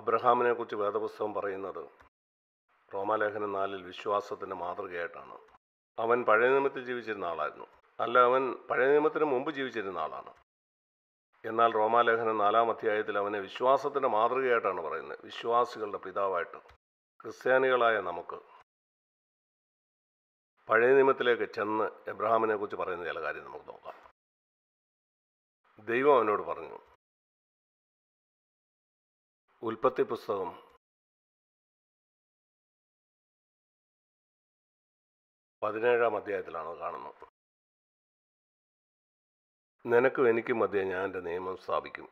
അബ്രഹാമിനെ കുറിച്ച് വേദപുസ്തകം പറയുന്നത് റോമാലേഖനം നാലിൽ വിശ്വാസത്തിൻ്റെ മാതൃകയായിട്ടാണ് അവൻ പഴയ നിയമത്തിൽ ജീവിച്ചിരുന്ന ആളായിരുന്നു അല്ല അവൻ പഴയ നിയമത്തിന് മുമ്പ് ജീവിച്ചിരുന്ന ആളാണ് എന്നാൽ റോമാലേഖനം നാലാം അധ്യായത്തിൽ അവനെ വിശ്വാസത്തിൻ്റെ മാതൃകയായിട്ടാണ് പറയുന്നത് വിശ്വാസികളുടെ പിതാവായിട്ട് ക്രിസ്ത്യാനികളായ നമുക്ക് പഴയ നിയമത്തിലേക്ക് ചെന്ന് എബ്രഹാമിനെ കുറിച്ച് പറയുന്ന ചില കാര്യം നമുക്ക് നോക്കാം ദൈവം അവനോട് പറഞ്ഞു ഉൽപ്പത്തി പുസ്തകം പതിനേഴാം അധ്യായത്തിലാണ് അത് കാണുന്നത് നിനക്കും എനിക്കും മധ്യേ ഞാൻ എൻ്റെ നിയമം സ്ഥാപിക്കും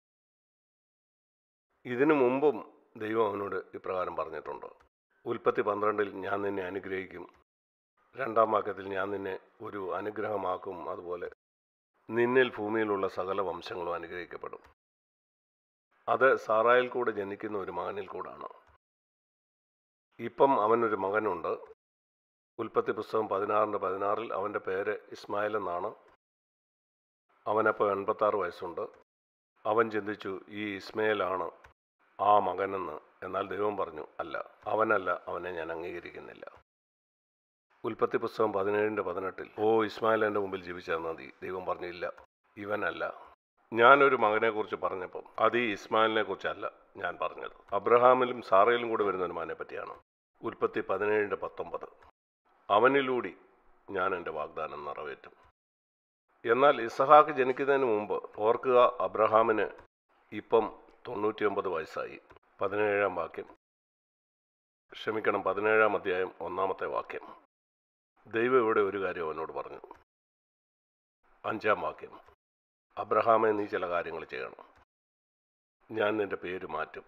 ഇതിനു മുമ്പും ദൈവം അവനോട് ഇപ്രകാരം പറഞ്ഞിട്ടുണ്ട് ഉൽപ്പത്തി പന്ത്രണ്ടിൽ ഞാൻ നിന്നെ അനുഗ്രഹിക്കും രണ്ടാം വാക്യത്തിൽ ഞാൻ നിന്നെ ഒരു അനുഗ്രഹമാക്കും അതുപോലെ നിന്നിൽ ഭൂമിയിലുള്ള സകല വംശങ്ങളും അനുഗ്രഹിക്കപ്പെടും അത് സാറായിൽ കൂടെ ജനിക്കുന്ന ഒരു മകനിൽ കൂടാണ് ഇപ്പം അവനൊരു മകനുണ്ട് ഉൽപ്പത്തി പുസ്തകം പതിനാറിൻ്റെ പതിനാറിൽ അവൻ്റെ പേര് ഇസ്മായിൽ എന്നാണ് അവനപ്പോൾ എൺപത്താറ് വയസ്സുണ്ട് അവൻ ചിന്തിച്ചു ഈ ഇസ്മയിലാണ് ആ മകനെന്ന് എന്നാൽ ദൈവം പറഞ്ഞു അല്ല അവനല്ല അവനെ ഞാൻ അംഗീകരിക്കുന്നില്ല ഉൽപ്പത്തി പുസ്തകം പതിനേഴിൻ്റെ പതിനെട്ടിൽ ഓ ഇസ്മായിൽ എൻ്റെ മുമ്പിൽ ജീവിച്ചാൽ മതി ദൈവം പറഞ്ഞു ഇല്ല ഇവനല്ല ഞാനൊരു മകനെക്കുറിച്ച് പറഞ്ഞപ്പം അത് ഈ ഇസ്മായിലിനെ കുറിച്ചല്ല ഞാൻ പറഞ്ഞത് അബ്രഹാമിലും സാറയിലും കൂടെ വരുന്ന ഒരു മകനെ പറ്റിയാണ് ഉൽപ്പത്തി പതിനേഴിൻ്റെ പത്തൊമ്പത് അവനിലൂടി ഞാൻ എൻ്റെ വാഗ്ദാനം നിറവേറ്റും എന്നാൽ ഇസഹാക്ക് ജനിക്കുന്നതിന് മുമ്പ് ഓർക്കുക അബ്രഹാമിന് ഇപ്പം തൊണ്ണൂറ്റിയൊമ്പത് വയസ്സായി പതിനേഴാം വാക്യം ക്ഷമിക്കണം പതിനേഴാം അധ്യായം ഒന്നാമത്തെ വാക്യം ദൈവം ഇവിടെ ഒരു കാര്യം അവനോട് പറഞ്ഞു അഞ്ചാം വാക്യം അബ്രഹാമെ നീ ചില കാര്യങ്ങൾ ചെയ്യണം ഞാൻ നിന്റെ പേര് മാറ്റും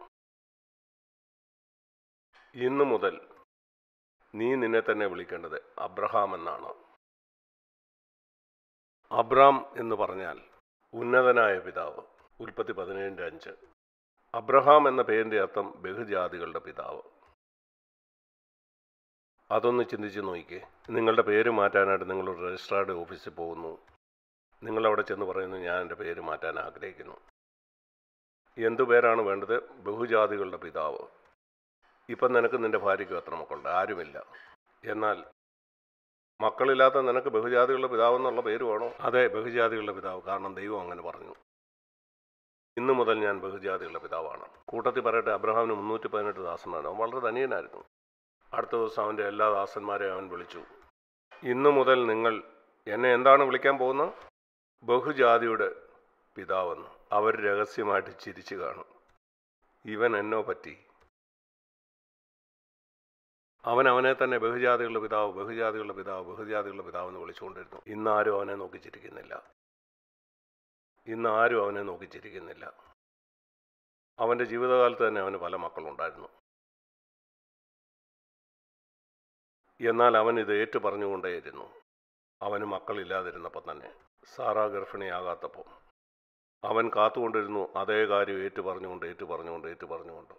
ഇന്നു മുതൽ നീ നിന്നെ തന്നെ വിളിക്കേണ്ടത് അബ്രഹാം എന്നാണ് അബ്രാം എന്ന് പറഞ്ഞാൽ ഉന്നതനായ പിതാവ് ഉൽപ്പത്തി പതിനേഴിൻ്റെ അഞ്ച് അബ്രഹാം എന്ന പേരിൻ്റെ അർത്ഥം ബഹുജാതികളുടെ പിതാവ് അതൊന്ന് ചിന്തിച്ച് നോക്കിക്കേ നിങ്ങളുടെ പേര് മാറ്റാനായിട്ട് നിങ്ങൾ രജിസ്ട്രാർഡ് ഓഫീസിൽ പോകുന്നു നിങ്ങളവിടെ ചെന്ന് പറയുന്നു ഞാൻ എൻ്റെ പേര് മാറ്റാൻ ആഗ്രഹിക്കുന്നു എന്തു പേരാണ് വേണ്ടത് ബഹുജാതികളുടെ പിതാവ് ഇപ്പം നിനക്ക് നിൻ്റെ ഭാര്യയ്ക്ക് എത്ര മക്കളുണ്ട് ആരുമില്ല എന്നാൽ മക്കളില്ലാത്ത നിനക്ക് ബഹുജാതികളുടെ പിതാവ് എന്നുള്ള പേര് വേണോ അതെ ബഹുജാതികളുടെ പിതാവ് കാരണം ദൈവം അങ്ങനെ പറഞ്ഞു ഇന്നു മുതൽ ഞാൻ ബഹുജാതികളുടെ പിതാവാണ് കൂട്ടത്തിൽ പറയട്ടെ അബ്രഹാമിന് മുന്നൂറ്റി പതിനെട്ട് ദാസന്മാരാണ് അവൻ വളരെ ധനിയനായിരുന്നു അടുത്ത ദിവസം അവൻ്റെ എല്ലാ ദാസന്മാരെയും അവൻ വിളിച്ചു ഇന്നു മുതൽ നിങ്ങൾ എന്നെ എന്താണ് വിളിക്കാൻ പോകുന്നത് ബഹുജാതിയുടെ പിതാവെന്ന് അവർ രഹസ്യമായിട്ട് ചിരിച്ചു കാണും ഇവൻ എന്നോ പറ്റി അവൻ അവനെ തന്നെ ബഹുജാതികളുടെ പിതാവ് ബഹുജാതികളുടെ പിതാവ് ബഹുജാതികളുടെ പിതാവ് എന്ന് വിളിച്ചുകൊണ്ടിരുന്നു ഇന്ന് ആരും അവനെ നോക്കി ചിരിക്കുന്നില്ല ഇന്ന് ആരും അവനെ നോക്കി ചിരിക്കുന്നില്ല അവൻ്റെ ജീവിതകാലത്ത് തന്നെ അവന് പല മക്കളുണ്ടായിരുന്നു എന്നാൽ അവൻ ഇത് ഏറ്റു പറഞ്ഞുകൊണ്ടേയിരുന്നു അവന് മക്കളില്ലാതിരുന്നപ്പോൾ തന്നെ സാറാ ഗർഭിണിയാകാത്തപ്പോൾ അവൻ കാത്തുകൊണ്ടിരുന്നു അതേ കാര്യം ഏറ്റു പറഞ്ഞുകൊണ്ട് ഏറ്റു പറഞ്ഞുകൊണ്ട് ഏറ്റു പറഞ്ഞുകൊണ്ട്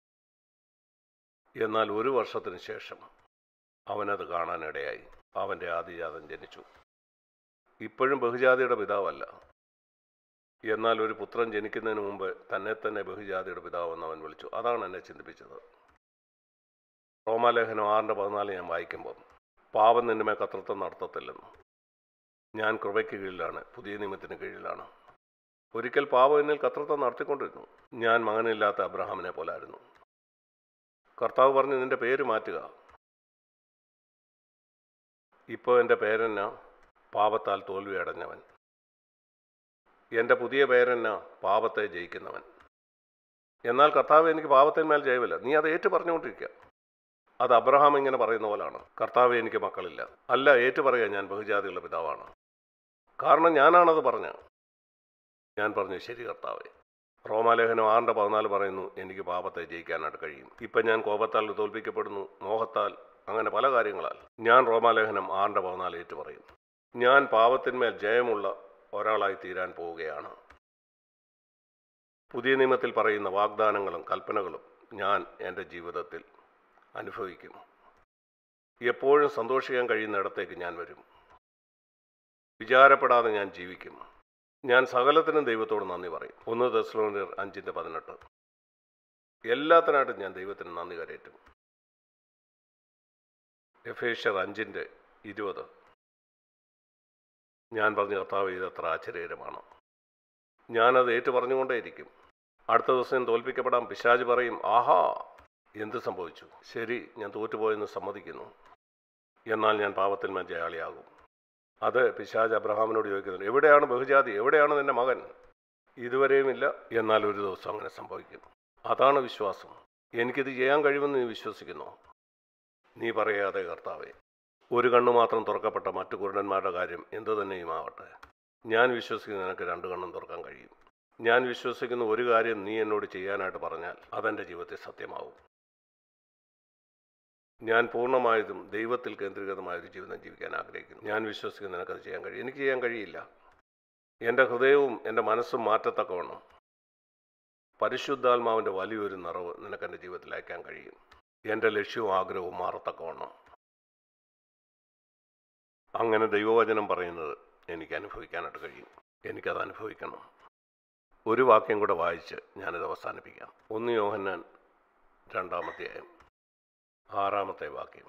എന്നാൽ ഒരു വർഷത്തിന് ശേഷം അവനത് കാണാനിടയായി അവൻ്റെ ആദിജാതൻ ജനിച്ചു ഇപ്പോഴും ബഹുജാതിയുടെ പിതാവല്ല എന്നാൽ ഒരു പുത്രൻ ജനിക്കുന്നതിന് മുമ്പ് തന്നെ തന്നെ ബഹുജാതിയുടെ പിതാവെന്ന് അവൻ വിളിച്ചു അതാണ് എന്നെ ചിന്തിപ്പിച്ചത് റോമാലേഖനം ആറിൻ്റെ പതിനാല് ഞാൻ വായിക്കുമ്പോൾ പാപം നിന്നുമേ കത്രത്വം നടത്തത്തില്ലെന്ന് ഞാൻ കൃപയ്ക്ക് കീഴിലാണ് പുതിയ നിയമത്തിന് കീഴിലാണ് ഒരിക്കൽ പാപം എന്നിൽ കത്രത്വം നടത്തിക്കൊണ്ടിരുന്നു ഞാൻ മകനില്ലാത്ത അബ്രഹാമിനെ പോലായിരുന്നു കർത്താവ് പറഞ്ഞു നിന്റെ പേര് മാറ്റുക ഇപ്പോൾ എൻ്റെ പേരെന്ന പാപത്താൽ തോൽവി അടഞ്ഞവൻ എൻ്റെ പുതിയ പേരെന്ന പാപത്തെ ജയിക്കുന്നവൻ എന്നാൽ കർത്താവ് എനിക്ക് പാപത്തിന്മേൽ ജയമില്ല നീ അത് ഏറ്റു പറഞ്ഞുകൊണ്ടിരിക്കുക അത് അബ്രഹാം ഇങ്ങനെ പറയുന്ന പോലാണ് കർത്താവ് എനിക്ക് മക്കളില്ല അല്ല ഏറ്റു പറയുക ഞാൻ ബഹുജാതികളുടെ പിതാവാണ് കാരണം ഞാനാണത് പറഞ്ഞ ഞാൻ പറഞ്ഞു ശരി കർത്താവേ റോമാലേഖനം ആറിൻ്റെ പതിനാല് പറയുന്നു എനിക്ക് പാപത്തെ ജയിക്കാനായിട്ട് കഴിയും ഇപ്പം ഞാൻ കോപത്താൽ തോൽപ്പിക്കപ്പെടുന്നു മോഹത്താൽ അങ്ങനെ പല കാര്യങ്ങളാൽ ഞാൻ റോമാലേഖനം ആറിൻ്റെ പതിനാല് ഏറ്റു പറയും ഞാൻ പാപത്തിന്മേൽ ജയമുള്ള ഒരാളായി തീരാൻ പോവുകയാണ് പുതിയ നിയമത്തിൽ പറയുന്ന വാഗ്ദാനങ്ങളും കൽപ്പനകളും ഞാൻ എൻ്റെ ജീവിതത്തിൽ അനുഭവിക്കും എപ്പോഴും സന്തോഷിക്കാൻ കഴിയുന്ന ഇടത്തേക്ക് ഞാൻ വരും വിചാരപ്പെടാതെ ഞാൻ ജീവിക്കും ഞാൻ സകലത്തിനും ദൈവത്തോട് നന്ദി പറയും ഒന്ന് ദസ്ലോണിയർ അഞ്ചിൻ്റെ പതിനെട്ട് എല്ലാത്തിനായിട്ടും ഞാൻ ദൈവത്തിന് നന്ദി കരയറ്റും എഫേഷ്യർ അഞ്ചിൻ്റെ ഇരുപത് ഞാൻ പറഞ്ഞ കർത്താവ് ഇതത്ര ആശ്ചര്യകരമാണ് ഞാനത് ഏറ്റു പറഞ്ഞുകൊണ്ടേയിരിക്കും അടുത്ത ദിവസം തോൽപ്പിക്കപ്പെടാം പിശാജ് പറയും ആഹാ എന്ത് സംഭവിച്ചു ശരി ഞാൻ തോറ്റുപോയെന്ന് സമ്മതിക്കുന്നു എന്നാൽ ഞാൻ പാപത്തിൽ മധ്യയാളിയാകും അത് പിശാജ് അബ്രഹാമിനോട് ചോദിക്കുന്നത് എവിടെയാണ് ബഹുജാതി എവിടെയാണ് നിന്റെ മകൻ ഇതുവരെയും ഇല്ല എന്നാൽ ഒരു ദിവസം അങ്ങനെ സംഭവിക്കും അതാണ് വിശ്വാസം എനിക്കിത് ചെയ്യാൻ കഴിയുമെന്ന് നീ വിശ്വസിക്കുന്നു നീ പറയാതെ കർത്താവേ ഒരു കണ്ണു മാത്രം തുറക്കപ്പെട്ട മറ്റു കുരുടന്മാരുടെ കാര്യം എന്തു തന്നെയും ആവട്ടെ ഞാൻ വിശ്വസിക്കുന്ന നിനക്ക് രണ്ട് കണ്ണും തുറക്കാൻ കഴിയും ഞാൻ വിശ്വസിക്കുന്ന ഒരു കാര്യം നീ എന്നോട് ചെയ്യാനായിട്ട് പറഞ്ഞാൽ അതെൻ്റെ ജീവിതത്തിൽ സത്യമാവും ഞാൻ പൂർണ്ണമായതും ദൈവത്തിൽ കേന്ദ്രീകൃതമായ ഒരു ജീവിതം ജീവിക്കാൻ ആഗ്രഹിക്കുന്നു ഞാൻ വിശ്വസിക്കുന്ന നിനക്കത് ചെയ്യാൻ കഴിയും എനിക്ക് ചെയ്യാൻ കഴിയില്ല എൻ്റെ ഹൃദയവും എൻ്റെ മനസ്സും മാറ്റത്തക്കവണ്ണം പരിശുദ്ധാത്മാവിൻ്റെ വലിയൊരു നിറവ് നിനക്ക് എൻ്റെ ജീവിതത്തിൽ അയക്കാൻ കഴിയും എൻ്റെ ലക്ഷ്യവും ആഗ്രഹവും മാറത്തക്കവണ്ണം അങ്ങനെ ദൈവവചനം പറയുന്നത് എനിക്ക് അനുഭവിക്കാനായിട്ട് കഴിയും എനിക്കത് അനുഭവിക്കണം ഒരു വാക്യം കൂടെ വായിച്ച് ഞാനിത് അവസാനിപ്പിക്കാം ഒന്ന് യോഹന്നാൻ രണ്ടാമത്തെയായും ആറാമത്തെ വാക്യം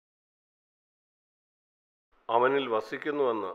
അവനിൽ വസിക്കുന്നുവെന്ന്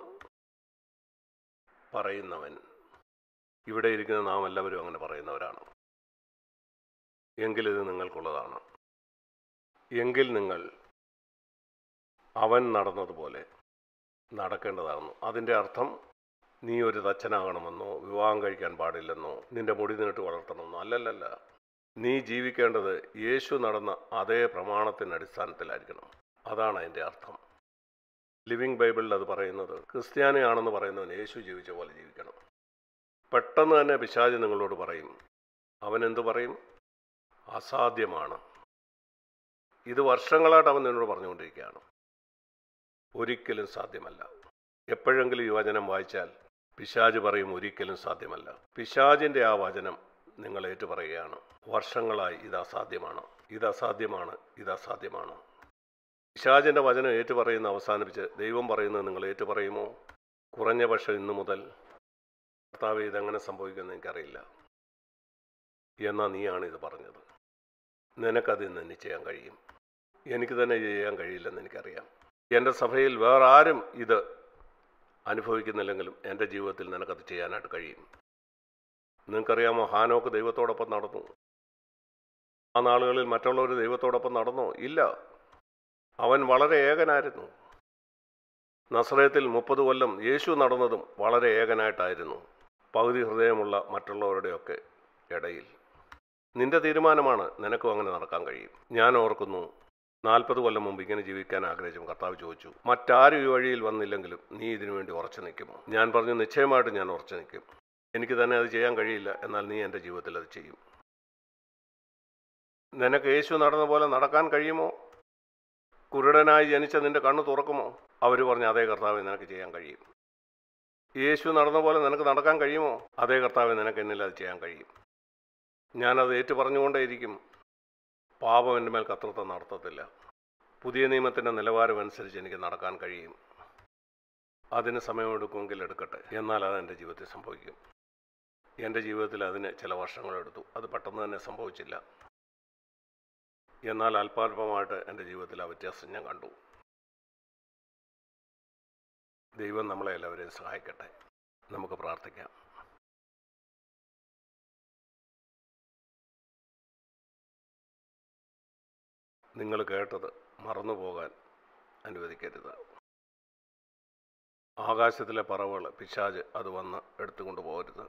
പറയുന്നവൻ ഇവിടെ ഇരിക്കുന്ന നാം എല്ലാവരും അങ്ങനെ പറയുന്നവരാണ് എങ്കിലിത് നിങ്ങൾക്കുള്ളതാണ് എങ്കിൽ നിങ്ങൾ അവൻ നടന്നതുപോലെ നടക്കേണ്ടതാകുന്നു അതിൻ്റെ അർത്ഥം നീ ഒരു തച്ചനാകണമെന്നോ വിവാഹം കഴിക്കാൻ പാടില്ലെന്നോ നിന്റെ മുടി നീട്ട് വളർത്തണമെന്നോ അല്ലല്ലല്ല നീ ജീവിക്കേണ്ടത് യേശു നടന്ന അതേ പ്രമാണത്തിൻ്റെ അടിസ്ഥാനത്തിലായിരിക്കണം അതാണ് അതിൻ്റെ അർത്ഥം ലിവിങ് ബൈബിളിൽ അത് പറയുന്നത് ക്രിസ്ത്യാനിയാണെന്ന് പറയുന്നവൻ യേശു ജീവിച്ച പോലെ ജീവിക്കണം പെട്ടെന്ന് തന്നെ പിശാജ് നിങ്ങളോട് പറയും അവൻ എന്തു പറയും അസാധ്യമാണ് ഇത് വർഷങ്ങളായിട്ട് അവൻ നിന്നോട് പറഞ്ഞുകൊണ്ടിരിക്കുകയാണ് ഒരിക്കലും സാധ്യമല്ല എപ്പോഴെങ്കിലും ഈ വചനം വായിച്ചാൽ പിശാജ് പറയും ഒരിക്കലും സാധ്യമല്ല പിശാജിൻ്റെ ആ വചനം നിങ്ങൾ ഏറ്റുപറയുകയാണ് വർഷങ്ങളായി ഇത് അസാധ്യമാണ് ഇത് അസാധ്യമാണ് ഇത് അസാധ്യമാണ് പിശാജിൻ്റെ വചനം ഏറ്റുപറയുന്ന അവസാനിപ്പിച്ച് ദൈവം പറയുന്നത് നിങ്ങൾ ഏറ്റുപറയുമോ കുറഞ്ഞ പക്ഷം ഇന്നു മുതൽ കർത്താവ് ഇതെങ്ങനെ സംഭവിക്കുമെന്ന് എനിക്കറിയില്ല എന്നാൽ നീയാണ് ഇത് പറഞ്ഞത് നിനക്കത് ഇന്ന് തന്നെ ചെയ്യാൻ കഴിയും എനിക്ക് തന്നെ ഇത് ചെയ്യാൻ കഴിയില്ലെന്ന് എനിക്കറിയാം എൻ്റെ സഭയിൽ വേറെ ആരും ഇത് അനുഭവിക്കുന്നില്ലെങ്കിലും എൻ്റെ ജീവിതത്തിൽ നിനക്കത് ചെയ്യാനായിട്ട് കഴിയും നിങ്ങൾക്കറിയാമോ ഹാനോക്ക് ദൈവത്തോടൊപ്പം നടന്നു ആ നാളുകളിൽ മറ്റുള്ളവർ ദൈവത്തോടൊപ്പം നടന്നോ ഇല്ല അവൻ വളരെ ഏകനായിരുന്നു നസ്രയത്തിൽ മുപ്പത് കൊല്ലം യേശു നടന്നതും വളരെ ഏകനായിട്ടായിരുന്നു പകുതി ഹൃദയമുള്ള മറ്റുള്ളവരുടെയൊക്കെ ഇടയിൽ നിന്റെ തീരുമാനമാണ് നിനക്കും അങ്ങനെ നടക്കാൻ കഴിയും ഞാൻ ഓർക്കുന്നു നാൽപ്പത് കൊല്ലം മുമ്പ് ഇങ്ങനെ ജീവിക്കാൻ ആഗ്രഹിച്ചും കർത്താവ് ചോദിച്ചു മറ്റാരും ഈ വഴിയിൽ വന്നില്ലെങ്കിലും നീ ഇതിനു വേണ്ടി ഉറച്ചു നിൽക്കുമോ ഞാൻ പറഞ്ഞു നിശ്ചയമായിട്ട് ഞാൻ ഉറച്ചു നിൽക്കും എനിക്ക് തന്നെ അത് ചെയ്യാൻ കഴിയില്ല എന്നാൽ നീ എൻ്റെ ജീവിതത്തിൽ അത് ചെയ്യും നിനക്ക് യേശു നടന്ന പോലെ നടക്കാൻ കഴിയുമോ കുരുടനായി ജനിച്ച നിന്റെ കണ്ണ് തുറക്കുമോ അവർ പറഞ്ഞു അതേ കർത്താവ് നിനക്ക് ചെയ്യാൻ കഴിയും യേശു നടന്ന പോലെ നിനക്ക് നടക്കാൻ കഴിയുമോ അതേ കർത്താവ് നിനക്ക് എന്നിൽ അത് ചെയ്യാൻ കഴിയും ഞാനത് ഏറ്റു പറഞ്ഞുകൊണ്ടേയിരിക്കും പാപം എൻ്റെ മേൽ കത്രത്വം നടത്തത്തില്ല പുതിയ നിയമത്തിൻ്റെ നിലവാരം അനുസരിച്ച് എനിക്ക് നടക്കാൻ കഴിയും അതിന് സമയമെടുക്കുമെങ്കിൽ എടുക്കട്ടെ എന്നാൽ അത് എൻ്റെ ജീവിതത്തിൽ സംഭവിക്കും എൻ്റെ ജീവിതത്തിൽ അതിന് ചില വർഷങ്ങളെടുത്തു അത് പെട്ടെന്ന് തന്നെ സംഭവിച്ചില്ല എന്നാൽ അല്പാൽപമായിട്ട് എൻ്റെ ജീവിതത്തിൽ ആ വ്യത്യാസം ഞാൻ കണ്ടു ദൈവം നമ്മളെ എല്ലാവരെയും സഹായിക്കട്ടെ നമുക്ക് പ്രാർത്ഥിക്കാം നിങ്ങൾ കേട്ടത് മറന്നു പോകാൻ അനുവദിക്കരുത് ആകാശത്തിലെ പറവുകൾ പിശാജ് അത് വന്ന് എടുത്തുകൊണ്ട് പോകരുത്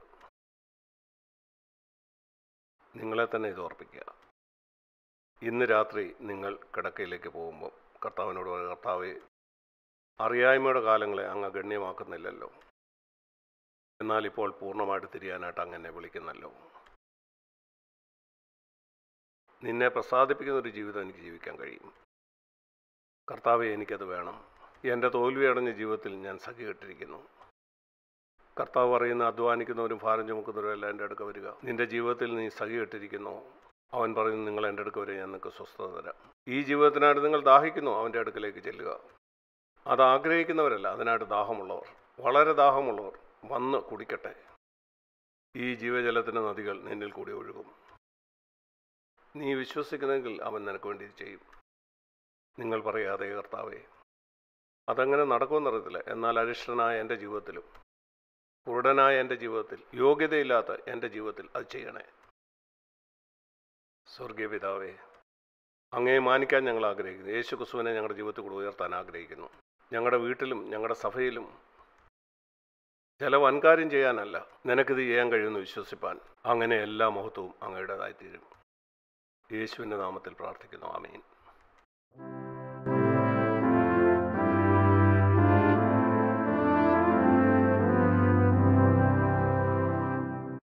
നിങ്ങളെ തന്നെ ഇത് ഓർപ്പിക്കുക ഇന്ന് രാത്രി നിങ്ങൾ കിടക്കയിലേക്ക് പോകുമ്പോൾ കർത്താവിനോട് പറയുക കർത്താവെ അറിയായ്മയുടെ കാലങ്ങളെ അങ്ങ് ഗണ്യമാക്കുന്നില്ലല്ലോ എന്നാൽ ഇപ്പോൾ പൂർണ്ണമായിട്ട് തിരിയാനായിട്ട് അങ്ങനെ വിളിക്കുന്നല്ലോ നിന്നെ പ്രസാദിപ്പിക്കുന്ന ഒരു ജീവിതം എനിക്ക് ജീവിക്കാൻ കഴിയും കർത്താവെ എനിക്കത് വേണം എൻ്റെ തോൽവി അടഞ്ഞ ജീവിതത്തിൽ ഞാൻ സഖികെട്ടിരിക്കുന്നു കർത്താവ് പറയുന്ന അധ്വാനിക്കുന്നവരും ഭാരം ചുമക്കുന്നവരും എല്ലാം എൻ്റെ അടുക്ക വരിക നിന്റെ ജീവിതത്തിൽ നീ സഖികെട്ടിരിക്കുന്നു അവൻ പറയുന്നു നിങ്ങൾ എൻ്റെ അടുക്ക വരെ ഞാൻ നിങ്ങൾക്ക് സ്വസ്ഥത തരാം ഈ ജീവിതത്തിനായിട്ട് നിങ്ങൾ ദാഹിക്കുന്നു അവൻ്റെ അടുക്കലേക്ക് ചെല്ലുക അത് ആഗ്രഹിക്കുന്നവരല്ല അതിനായിട്ട് ദാഹമുള്ളവർ വളരെ ദാഹമുള്ളവർ വന്ന് കുടിക്കട്ടെ ഈ ജീവജലത്തിൻ്റെ നദികൾ നിന്നിൽ കൂടി ഒഴുകും നീ വിശ്വസിക്കുന്നെങ്കിൽ അവൻ നിനക്ക് വേണ്ടി ഇത് ചെയ്യും നിങ്ങൾ പറയാതെ കർത്താവേ അതങ്ങനെ നടക്കുമെന്നറിയത്തില്ല എന്നാൽ അരിഷ്ടനായ എൻ്റെ ജീവിതത്തിലും കുരുടനായ എൻ്റെ ജീവിതത്തിൽ യോഗ്യതയില്ലാത്ത എൻ്റെ ജീവിതത്തിൽ അത് ചെയ്യണേ സ്വർഗീയ പിതാവേ അങ്ങേ മാനിക്കാൻ ഞങ്ങൾ ആഗ്രഹിക്കുന്നു യേശു ക്രിസ്തുവിനെ ഞങ്ങളുടെ ജീവിതത്തിൽ കൂടെ ഉയർത്താൻ ആഗ്രഹിക്കുന്നു ഞങ്ങളുടെ വീട്ടിലും ഞങ്ങളുടെ സഭയിലും ചില വൻകാര്യം ചെയ്യാനല്ല നിനക്കിത് ചെയ്യാൻ കഴിയുമെന്ന് വിശ്വസിപ്പാൻ അങ്ങനെ എല്ലാ മഹത്വവും അങ്ങയുടേതായിത്തീരും യേശുവിൻ്റെ നാമത്തിൽ പ്രാർത്ഥിക്കുന്നു ആമീൻ